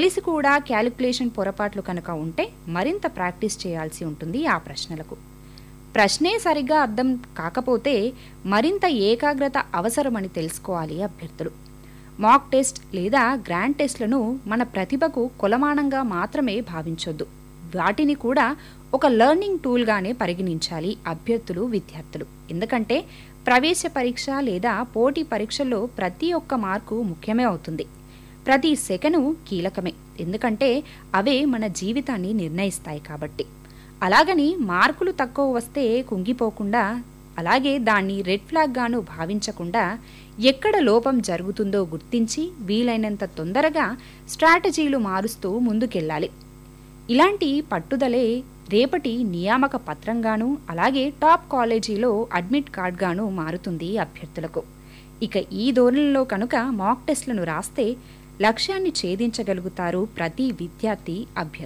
తెలిసి కూడా క్యాలిక్యులేషన్ పొరపాట్లు కనుక ఉంటే మరింత ప్రాక్టీస్ చేయాల్సి ఉంటుంది ఆ ప్రశ్నలకు ప్రశ్నే సరిగ్గా అర్థం కాకపోతే మరింత ఏకాగ్రత అవసరమని తెలుసుకోవాలి అభ్యర్థులు మాక్ టెస్ట్ లేదా గ్రాండ్ టెస్ట్లను మన ప్రతిభకు కొలమానంగా మాత్రమే భావించొద్దు వాటిని కూడా ఒక లెర్నింగ్ టూల్గానే పరిగణించాలి అభ్యర్థులు విద్యార్థులు ఎందుకంటే ప్రవేశ పరీక్ష లేదా పోటీ పరీక్షల్లో ప్రతి ఒక్క మార్కు ముఖ్యమే అవుతుంది ప్రతి సెకను కీలకమే ఎందుకంటే అవే మన జీవితాన్ని నిర్ణయిస్తాయి కాబట్టి అలాగని మార్కులు తక్కువ వస్తే కుంగిపోకుండా అలాగే దాన్ని రెడ్ ఫ్లాగ్ గాను భావించకుండా ఎక్కడ లోపం జరుగుతుందో గుర్తించి వీలైనంత తొందరగా స్ట్రాటజీలు మారుస్తూ ముందుకెళ్ళాలి ఇలాంటి పట్టుదలే రేపటి నియామక పత్రంగాను అలాగే టాప్ కాలేజీలో అడ్మిట్ కార్డ్గాను మారుతుంది అభ్యర్థులకు ఇక ఈ ధోరణిలో కనుక మాక్ టెస్ట్లను రాస్తే లక్ష్యాన్ని ఛేదించగలుగుతారు ప్రతి విద్యార్థి అభ్యర్థి